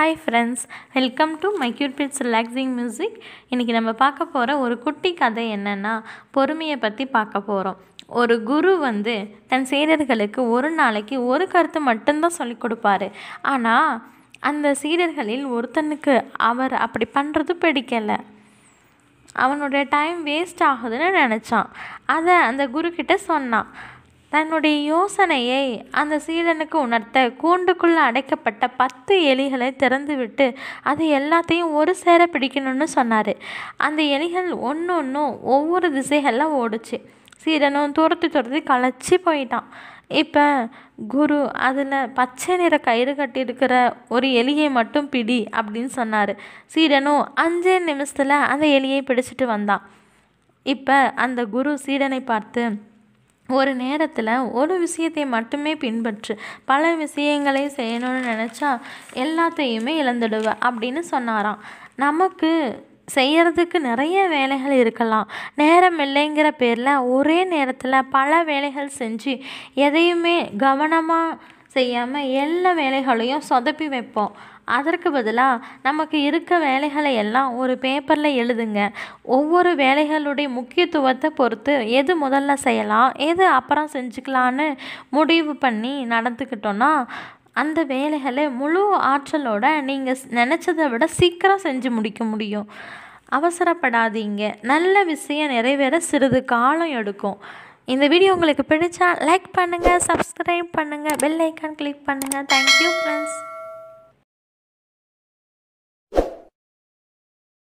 hi friends welcome to my cute bits relaxing music இன்றைக்கி நம்ம பார்க்க போகிற ஒரு குட்டி கதை என்னென்னா பொறுமையை பற்றி பார்க்க போகிறோம் ஒரு குரு வந்து தன் சீடர்களுக்கு ஒரு நாளைக்கு ஒரு கருத்து மட்டும்தான் சொல்லிக் கொடுப்பாரு ஆனால் அந்த சீடர்களில் ஒருத்தனுக்கு அவர் அப்படி பண்ணுறது பிடிக்கலை அவனுடைய டைம் வேஸ்ட் ஆகுதுன்னு நினச்சான் அதை அந்த குருக்கிட்ட சொன்னான் தன்னுடைய யோசனையை அந்த சீடனுக்கு உணர்த்த கூண்டுக்குள்ளே அடைக்கப்பட்ட பத்து எலிகளை திறந்துவிட்டு அது எல்லாத்தையும் ஒரு சேர பிடிக்கணும்னு சொன்னார் அந்த எலிகள் ஒன்று ஒன்றும் ஒவ்வொரு திசைகளில் ஓடுச்சு சீடனும் துரத்தி துரத்தி களைச்சி போயிட்டான் இப்போ குரு அதில் பச்சை நிற கயிறு கட்டியிருக்கிற ஒரு எலியை மட்டும் பிடி அப்படின்னு சொன்னார் சீடனும் அஞ்சே நிமிஷத்தில் அந்த எலியை பிடிச்சிட்டு வந்தான் இப்போ அந்த குரு சீடனை பார்த்து ஒரு நேரத்தில் ஒரு விஷயத்தை மட்டுமே பின்பற்று பல விஷயங்களை செய்யணும்னு நினச்சா எல்லாத்தையுமே இழந்துடுவ அப்படின்னு சொன்னாராம் நமக்கு செய்கிறதுக்கு நிறைய வேலைகள் இருக்கலாம் நேரம் இல்லைங்கிற பேரில் ஒரே நேரத்தில் பல வேலைகள் செஞ்சு எதையுமே கவனமாக செய்யாமல் எல்லா வேலைகளையும் சொதப்பி வைப்போம் அதற்கு பதிலாக நமக்கு இருக்க வேலைகளை எல்லாம் ஒரு பேப்பரில் எழுதுங்க ஒவ்வொரு வேலைகளுடைய முக்கியத்துவத்தை பொறுத்து எது முதல்ல செய்யலாம் எது அப்புறம் செஞ்சுக்கலான்னு முடிவு பண்ணி நடந்துக்கிட்டோன்னா அந்த வேலைகளை முழு ஆற்றலோட நீங்கள் நினச்சதை விட சீக்கிரம் செஞ்சு முடிக்க முடியும் அவசரப்படாதீங்க நல்ல விஷயம் நிறைவேற சிறிது காலம் எடுக்கும் இந்த வீடியோ உங்களுக்கு பிடிச்சா லைக் பண்ணுங்கள் சப்ஸ்கிரைப் பண்ணுங்கள் பெல் ஐக்கான் கிளிக் பண்ணுங்கள் தேங்க்யூ ஃப்ரெண்ட்ஸ்